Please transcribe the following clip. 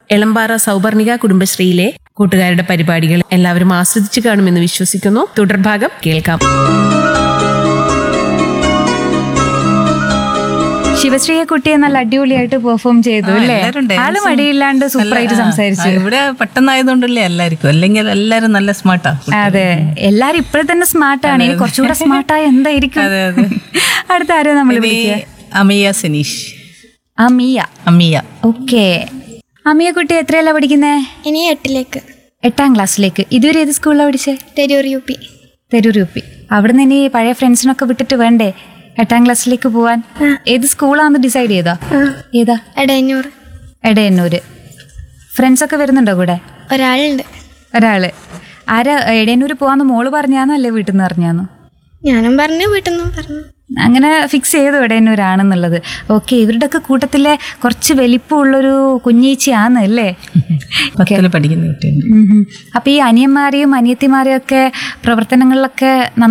എളമ്പാറ സൗപർണിക കുടുംബശ്രീയിലെ കൂട്ടുകാരുടെ പരിപാടികൾ എല്ലാവരും ആസ്വദിച്ചു കാണുമെന്ന് വിശ്വസിക്കുന്നു തുടർഭാഗം കേൾക്കാം ശിവശ്രീയെ കുട്ടിയെ നല്ല അടിപൊളിയായിട്ട് പെർഫോം ചെയ്തു അല്ലേ എല്ലാവരും dance ആള് ഉം മടിയില്ലാണ്ട് സൂപ്പറായിട്ട് നല്ല- ആ, സംസാരിച്ചു ആ, ഇവിടെ പെട്ടെന്നായതുകൊണ്ടല്ലേ എല്ലാവർക്കും അല്ലെങ്കിൽ എല്ലാരും നല്ല സ്മാർട്ടാ അതെ എല്ലാരും ഇപ്പോഴും തന്നെ സ്മാർട്ടാണ് ഇനി കുറച്ചുകൂടെ സ്മാർട്ടായ എന്തായിരിക്കും അതെ, അതെ. അടുത്ത ആരെയും നമ്മൾ ഇനി അമിയ സനീഷ് അമിയ അമിയ ഓക്കെ അമിയ കുട്ടി എത്രയല്ല പഠിക്കുന്നേ ഇനി എട്ടിലേക്ക് എട്ടാം ക്ലാസ്സിലേക്ക് ഇതുവരെ ഏത് സ്കൂളിലാണ് പഠിച്ചേ Theroor U P Theroor U P അവിടുന്ന് ഇനി പഴയ ഫ്രണ്ട്സിനൊക്കെ വിട്ടിട്ട് വേണ്ടേ എട്ടാം ക്ലാസ്സിലേക്ക് പോവാൻ ഏത് സ്കൂളാന്ന് ഡിസൈഡ് ചെയ്താ ഏതാ എടയന്നൂർ എടയന്നൂര് ഫ്രണ്ട്സ് ഒക്കെ വരുന്നുണ്ടോ കൂടെ ഒരാളുണ്ട് ഒരാള് ആരാ എടയന്നൂര് പോവാന്ന് മോള് പറഞ്ഞാന്നല്ലേ വീട്ടിൽ നിന്ന് പറഞ്ഞാന്നു ഞാനും പറഞ്ഞു വീട്ടിൽ നിന്നും പറഞ്ഞു അങ്ങനെ ഫിക്സ് ചെയ്തു എടയന്നൂരാണെന്നുള്ളത് ഓക്കെ ഇവരുടെയൊക്കെ കൂട്ടത്തിലെ കുറച്ച് വലിപ്പമുള്ളൊരു കുഞ്ഞീച്ചയാണ് അല്ലേ പത്തില് പഠിക്കുന്ന കുട്ടിയുണ്ട് ഉം ഉം. അപ്പൊ ഈ അനിയന്മാരെയും അനിയത്തിമാരെയും ഒക്കെ പ്രവർത്തനങ്ങളിലൊക്കെ